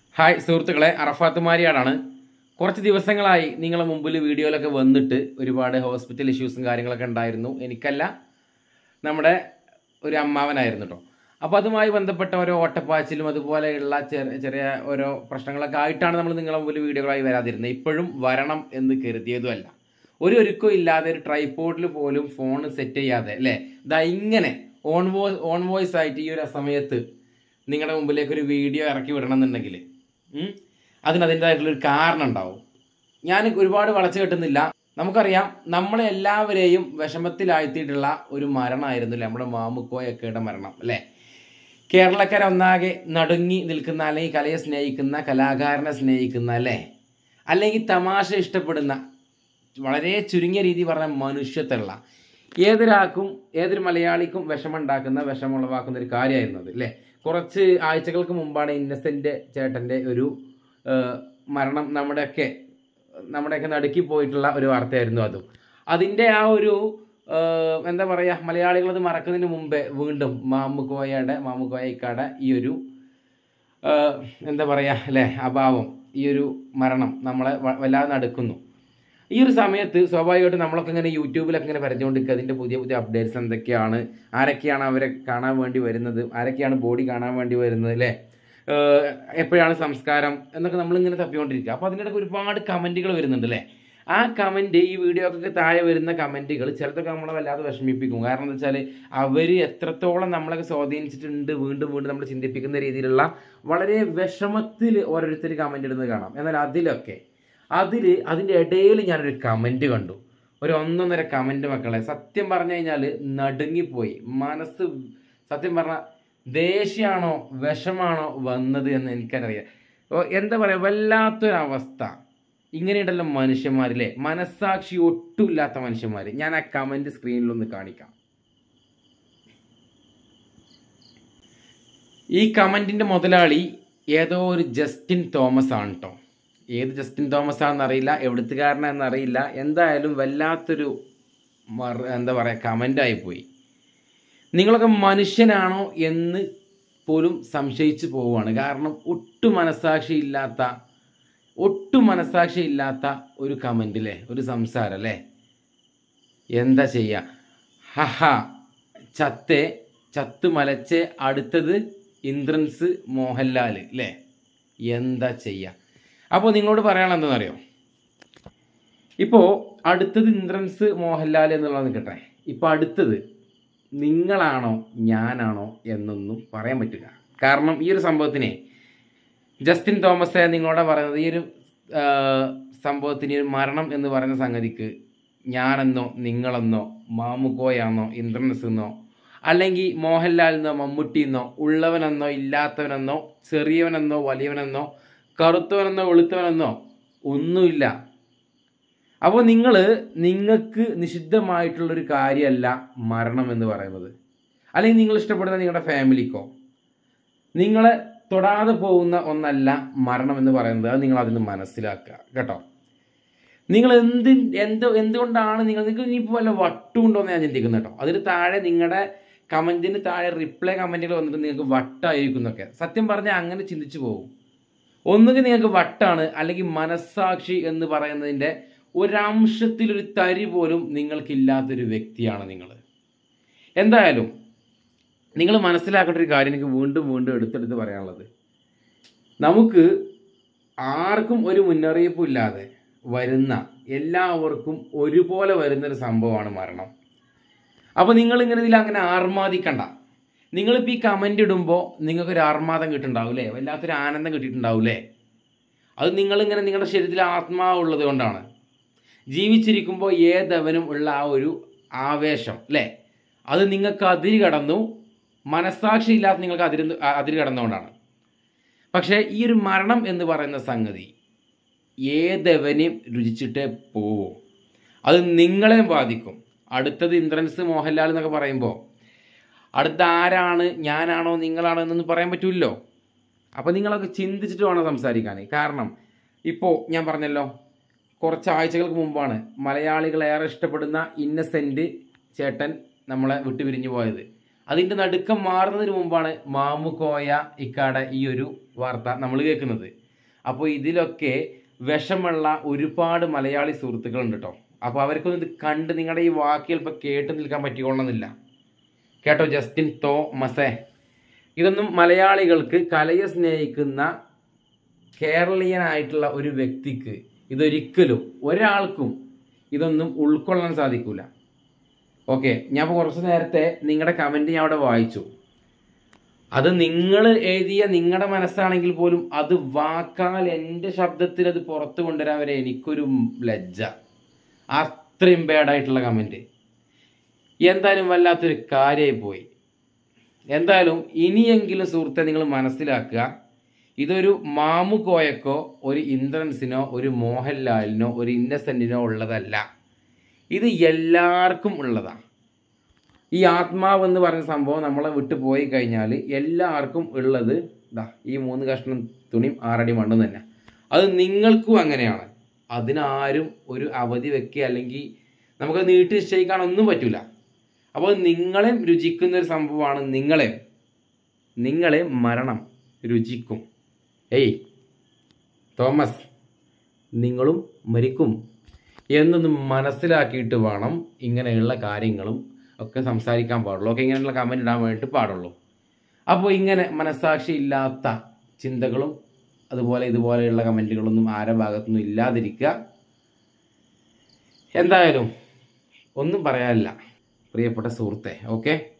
hi സുഹൃത്തുക്കളെ അറഫാത്ത് മാരിയാടാണ് കുറച്ച് ദിവസങ്ങളായി നിങ്ങളെ മുമ്പിൽ വീഡിയോയിലൊക്കെ വന്നിട്ട് ഒരുപാട് ഹോസ്പിറ്റൽ ഇഷ്യൂസും കാര്യങ്ങളൊക്കെ ഉണ്ടായിരുന്നു എനിക്കല്ല നമ്മുടെ ഒരു അമ്മാവനായിരുന്നു കേട്ടോ അപ്പോൾ അതുമായി ബന്ധപ്പെട്ട ഓരോ ഓട്ടപ്പാച്ചിലും അതുപോലെയുള്ള ചെറിയ ചെറിയ ഓരോ പ്രശ്നങ്ങളൊക്കെ ആയിട്ടാണ് നമ്മൾ നിങ്ങളെ മുമ്പിൽ വീഡിയോകളായി വരാതിരുന്നത് ഇപ്പോഴും വരണം എന്ന് കരുതിയതുമല്ല ഒരു ഒരുക്കം ഇല്ലാതെ ഒരു ട്രൈപോഡിൽ പോലും ഫോൺ സെറ്റ് ചെയ്യാതെ അല്ലേ ഇതാ ഇങ്ങനെ ഓൺ വോയിസ് ഓൺ വോയിസ് ആയിട്ട് ഈ ഒരു സമയത്ത് നിങ്ങളുടെ മുമ്പിലേക്ക് ഒരു വീഡിയോ ഇറക്കി വിടണം എന്നുണ്ടെങ്കിൽ ഉം, അതിന് അതിൻ്റെതായിട്ടുള്ളൊരു കാരണം ഉണ്ടാവും ഞാൻ ഒരുപാട് വളച്ചു കെട്ടുന്നില്ല നമുക്കറിയാം നമ്മളെ എല്ലാവരെയും വിഷമത്തിലാഴ്ത്തിയിട്ടുള്ള ഒരു മരണമായിരുന്നില്ല നമ്മുടെ മാമുക്കോയൊക്കെയുടെ മരണം അല്ലേ കേരളക്കര ഒന്നാകെ നടുങ്ങി നിൽക്കുന്ന അല്ലെങ്കിൽ കലയെ സ്നേഹിക്കുന്ന കലാകാരനെ സ്നേഹിക്കുന്ന അല്ലേ അല്ലെങ്കിൽ തമാശ ഇഷ്ടപ്പെടുന്ന വളരെ ചുരുങ്ങിയ രീതി പറഞ്ഞ മനുഷ്യത്തുള്ള ഏതൊരാൾക്കും ഏതൊരു മലയാളിക്കും വിഷമുണ്ടാക്കുന്ന വിഷമുളവാക്കുന്ന ഒരു കാര്യമായിരുന്നു അത് അല്ലേ കുറച്ച് ആഴ്ചകൾക്ക് മുമ്പാണ് ഇന്നസെൻ്റ് ചേട്ടൻ്റെ ഒരു ആ, മരണം നമ്മുടെയൊക്കെ നമ്മുടെയൊക്കെ നടുക്കി പോയിട്ടുള്ള ഒരു വാർത്തയായിരുന്നു അതും അതിൻ്റെ ആ ഒരു ആ, എന്താ പറയുക മലയാളികൾ അത് മറക്കുന്നതിന് മുമ്പേ വീണ്ടും മാമുക്കോയയുടെ മാമുക്കോയ ഇക്കാടെ ഈ ഒരു ആ, എന്താ പറയുക അല്ലേ അഭാവം ഈ ഒരു മരണം നമ്മളെ വ- വല്ലാതെ നടക്കുന്നു ഈ ഒരു സമയത്ത് സ്വാഭാവികമായിട്ടും നമ്മളൊക്കെ ഇങ്ങനെ യൂട്യൂബിലൊക്കെ ഇങ്ങനെ വരഞ്ഞുകൊണ്ടിരിക്കുക അതിൻ്റെ പുതിയ പുതിയ അപ്ഡേറ്റ്സ് എന്തൊക്കെയാണ് ആരൊക്കെയാണ് അവരെ കാണാൻ വേണ്ടി വരുന്നത് ആരൊക്കെയാണ് ബോഡി കാണാൻ വേണ്ടി വരുന്നത് അല്ലേ ഏഹ് എപ്പോഴാണ് സംസ്കാരം എന്നൊക്കെ നമ്മളിങ്ങനെ തപ്പിക്കൊണ്ടിരിക്കുക അപ്പോൾ അതിനിടയ്ക്ക് ഒരുപാട് കമൻറ്റുകൾ വരുന്നുണ്ട് അല്ലേ ആ കമൻറ്റ് ഈ വീഡിയോക്കൊക്കെ താഴെ വരുന്ന കമൻറ്റുകൾ ചിലതൊക്കെ നമ്മളെ വല്ലാതെ വിഷമിപ്പിക്കും കാരണം എന്താ വെച്ചാൽ അവർ എത്രത്തോളം നമ്മളൊക്കെ സ്വാധീനിച്ചിട്ടുണ്ട് വീണ്ടും വീണ്ടും നമ്മൾ ചിന്തിപ്പിക്കുന്ന രീതിയിലുള്ള വളരെ വിഷമത്തിൽ ഓരോരുത്തർ കമൻ്റ് ഇടുന്നത് കാണാം എന്നാൽ അതിലൊക്കെ അതിൽ അതിൻ്റെ ഇടയിൽ ഞാനൊരു കമൻറ്റ് കണ്ടു ഒരു ഒന്നൊന്നര കമൻറ്റ് മക്കളെ സത്യം പറഞ്ഞു കഴിഞ്ഞാൽ നടുങ്ങിപ്പോയി മനസ്സ് സത്യം പറഞ്ഞാൽ ദേഷ്യമാണോ വിഷമാണോ വന്നത് എന്ന് എനിക്കറിയാം ഓ, എന്താ പറയുക വല്ലാത്തൊരവസ്ഥ ഇങ്ങനെയുണ്ടല്ലോ മനുഷ്യന്മാരില്ലേ മനസ്സാക്ഷി ഒട്ടുമില്ലാത്ത മനുഷ്യന്മാർ ഞാൻ ആ കമൻറ്റ് സ്ക്രീനിലൊന്ന് കാണിക്കാം ഈ കമൻറ്റിൻ്റെ മുതലാളി ഏതോ ഒരു ജസ്റ്റിൻ തോമസ് ആണ് കേട്ടോ ഏത് ജസ്റ്റിൻ തോമസ് ആണെന്ന് അറിയില്ല എവിടുത്തുകാരനാണെന്ന് അറിയില്ല എന്തായാലും വല്ലാത്തൊരു മറ- എന്താ പറയുക കമൻ്റായി പോയി നിങ്ങളൊക്കെ മനുഷ്യനാണോ എന്ന് പോലും സംശയിച്ചു പോവുകയാണ് കാരണം ഒട്ടും മനസാക്ഷി ഇല്ലാത്ത ഒട്ടും മനസാക്ഷി ഇല്ലാത്ത ഒരു കമൻ്റ് അല്ലേ ഒരു സംസാരം അല്ലേ എന്താ ചെയ്യുക ഹഹ ചത്തേ ചത്ത് മലച്ച് അടുത്തത് ഇന്ദ്രൻസ് മോഹൻലാൽ അല്ലേ എന്താ ചെയ്യുക അപ്പോൾ നിങ്ങളോട് പറയാനുള്ള എന്താണെന്നറിയോ ഇപ്പോൾ അടുത്തത് ഇന്ദ്രൻസ് മോഹൻലാൽ എന്നുള്ളത് നിൽക്കട്ടെ ഇപ്പോൾ അടുത്തത് നിങ്ങളാണോ ഞാനാണോ എന്നൊന്നും പറയാൻ പറ്റില്ല കാരണം ഈ ഒരു സംഭവത്തിനെ ജസ്റ്റിൻ തോമസ് നിങ്ങളോട് പറയുന്നത് ഈ ഒരു ആ, സംഭവത്തിന് ഈ ഒരു മരണം എന്ന് പറയുന്ന സംഗതിക്ക് ഞാനെന്നോ നിങ്ങളെന്നോ മാമുക്കോയാന്നോ ഇന്ദ്രൻസ് എന്നോ അല്ലെങ്കിൽ മോഹൻലാൽ എന്നോ മമ്മൂട്ടി എന്നോ ഉള്ളവനെന്നോ ഇല്ലാത്തവനെന്നോ ചെറിയവനെന്നോ വലിയവനെന്നോ കറുത്തവനെന്നോ വെളുത്തവനെന്നോ ഒന്നുമില്ല അപ്പോൾ നിങ്ങൾ നിങ്ങൾക്ക് നിഷിദ്ധമായിട്ടുള്ളൊരു കാര്യമല്ല മരണം എന്ന് പറയുന്നത് അല്ലെങ്കിൽ നിങ്ങൾ ഇഷ്ടപ്പെടുന്ന നിങ്ങളുടെ ഫാമിലിക്കോ നിങ്ങളെ തൊടാതെ പോകുന്ന ഒന്നല്ല മരണം എന്ന് പറയുന്നത് അത് നിങ്ങൾ അതിന് മനസ്സിലാക്കുക കേട്ടോ നിങ്ങൾ എന്ത് എന്ത് എന്തുകൊണ്ടാണ് നിങ്ങൾ നിങ്ങൾക്ക് ഇനിയിപ്പോൾ വല്ല വട്ടുണ്ടോ എന്ന് ഞാൻ ചിന്തിക്കുന്നു കേട്ടോ അതിന് താഴെ നിങ്ങളുടെ കമൻറ്റിന് താഴെ റിപ്ലൈ കമൻറ്റുകൾ വന്നിട്ട് നിങ്ങൾക്ക് വട്ടായിരിക്കും എന്നൊക്കെ സത്യം പറഞ്ഞാൽ അങ്ങനെ ചിന്തിച്ചു പോകും ഒന്നുകിൽ നിങ്ങൾക്ക് വട്ടാണ് അല്ലെങ്കിൽ മനസ്സാക്ഷി എന്ന് പറയുന്നതിൻ്റെ ഒരംശത്തിലൊരു തരി പോലും നിങ്ങൾക്കില്ലാത്തൊരു വ്യക്തിയാണ് നിങ്ങൾ എന്തായാലും നിങ്ങൾ മനസ്സിലാക്കേണ്ട ഒരു കാര്യം എനിക്ക് വീണ്ടും വീണ്ടും എടുത്തെടുത്ത് പറയാനുള്ളത് നമുക്ക് ആർക്കും ഒരു മുന്നറിയിപ്പും ഇല്ലാതെ വരുന്ന എല്ലാവർക്കും ഒരുപോലെ വരുന്നൊരു സംഭവമാണ് മരണം അപ്പോൾ നിങ്ങൾ ഇങ്ങനെ ഇതിൽ അങ്ങനെ ആർമാദിക്കണ്ട നിങ്ങളിപ്പോൾ ഈ കമൻ്റ് ഇടുമ്പോൾ നിങ്ങൾക്കൊരു ആർമാദം കിട്ടുന്നുണ്ടാവില്ലേ വല്ലാത്തൊരു ആനന്ദം കിട്ടിയിട്ടുണ്ടാവില്ലേ അത് നിങ്ങളിങ്ങനെ നിങ്ങളുടെ ശരീരത്തിൽ ആത്മാവുള്ളത് കൊണ്ടാണ് ജീവിച്ചിരിക്കുമ്പോൾ ഏതവനും ഉള്ള ആ ഒരു ആവേശം അല്ലേ അത് നിങ്ങൾക്ക് അതിര് കടന്നു മനസ്സാക്ഷി ഇല്ലാത്ത നിങ്ങൾക്ക് അതിര് അതിര് കടന്നുകൊണ്ടാണ് പക്ഷേ ഈ ഒരു മരണം എന്ന് പറയുന്ന സംഗതി ഏതവനെയും രുചിച്ചിട്ടേ പോവൂ അത് നിങ്ങളെയും ബാധിക്കും അടുത്തത് ഇന്ദ്രൻസ് മോഹൻലാൽ എന്നൊക്കെ പറയുമ്പോൾ അടുത്ത ആരാണ് ഞാനാണോ നിങ്ങളാണോ എന്നൊന്നും പറയാൻ പറ്റില്ലല്ലോ അപ്പോൾ നിങ്ങളൊക്കെ ചിന്തിച്ചിട്ട് വേണം സംസാരിക്കാൻ കാരണം ഇപ്പോൾ ഞാൻ പറഞ്ഞല്ലോ കുറച്ച് ആഴ്ചകൾക്ക് മുമ്പാണ് മലയാളികൾ ഏറെ ഇഷ്ടപ്പെടുന്ന ഇന്നസെൻറ്റ് ചേട്ടൻ നമ്മളെ വിട്ടുപിരിഞ്ഞു പോയത് അതിൻ്റെ നടുക്കം മാറുന്നതിന് മുമ്പാണ് മാമുക്കോയ ഇക്കാടെ ഈ ഒരു വാർത്ത നമ്മൾ കേൾക്കുന്നത് അപ്പോൾ ഇതിലൊക്കെ വിഷമുള്ള ഒരുപാട് മലയാളി സുഹൃത്തുക്കളുണ്ട് കേട്ടോ അപ്പോൾ അവർക്കൊന്നും ഇത് കണ്ട് നിങ്ങളുടെ ഈ വാക്കുകൾ ഇപ്പോൾ കേട്ട് നിൽക്കാൻ പറ്റിക്കൊള്ളണമെന്നില്ല കേട്ടോ ജസ്റ്റിൻ തോമസേ ഇതൊന്നും മലയാളികൾക്ക് കലയെ സ്നേഹിക്കുന്ന കേരളീയനായിട്ടുള്ള ഒരു വ്യക്തിക്ക് ഇതൊരിക്കലും ഒരാൾക്കും ഇതൊന്നും ഉൾക്കൊള്ളാൻ സാധിക്കില്ല ഓക്കെ ഞാൻ ഇപ്പോൾ കുറച്ച് നേരത്തെ നിങ്ങളുടെ കമൻറ്റ് ഞാൻ അവിടെ വായിച്ചു അത് നിങ്ങൾ എഴുതിയ നിങ്ങളുടെ മനസ്സാണെങ്കിൽ പോലും അത് വാക്കാൽ എൻ്റെ ശബ്ദത്തിൽ അത് പുറത്ത് കൊണ്ടുവരാൻ വരെ എനിക്കൊരു ലജ്ജ അത്രയും ബാഡായിട്ടുള്ള കമൻറ്റ് എന്തായാലും വല്ലാത്തൊരു കാര്യമായി പോയി എന്തായാലും ഇനിയെങ്കിലും സുഹൃത്തെ നിങ്ങൾ മനസ്സിലാക്കുക ഇതൊരു മാമുകോയക്കോ ഒരു ഇന്ദ്രൻസിനോ ഒരു മോഹൻലാലിനോ ഒരു ഇന്നസെൻറ്റിനോ ഉള്ളതല്ല ഇത് എല്ലാവർക്കും ഉള്ളതാണ് ഈ ആത്മാവ് എന്ന് പറഞ്ഞ സംഭവം നമ്മളെ വിട്ടു പോയി കഴിഞ്ഞാൽ എല്ലാവർക്കും ഉള്ളത് ഇതാ ഈ മൂന്ന് കഷ്ണം തുണിയും ആറടി മണ്ണും തന്നെ അത് നിങ്ങൾക്കും അങ്ങനെയാണ് അതിനാരും ഒരു അവധി വെക്കുക അല്ലെങ്കിൽ നമുക്ക് നീട്ടി നിശ്ചയിക്കാൻ ഒന്നും പറ്റില്ല അപ്പോൾ നിങ്ങളെ രുചിക്കുന്ന ഒരു സംഭവമാണ് നിങ്ങളെ നിങ്ങളെ മരണം രുചിക്കും ഏയ് തോമസ് നിങ്ങളും മരിക്കും എന്നൊന്ന് മനസ്സിലാക്കിയിട്ട് വേണം ഇങ്ങനെയുള്ള കാര്യങ്ങളും ഒക്കെ സംസാരിക്കാൻ പാടുള്ളൂ ഒക്കെ ഇങ്ങനെയുള്ള കമൻറ്റ് ഇടാൻ വേണ്ടിയിട്ട് പാടുള്ളൂ അപ്പോൾ ഇങ്ങനെ മനസ്സാക്ഷി ഇല്ലാത്ത ചിന്തകളും അതുപോലെ ഇതുപോലെയുള്ള കമൻറ്റുകളൊന്നും ആരുടെ ഭാഗത്തുനിന്നും ഇല്ലാതിരിക്കുക എന്തായാലും ഒന്നും പറയാനില്ല പ്രിയപ്പെട്ട സുഹൃത്തെ ഓക്കെ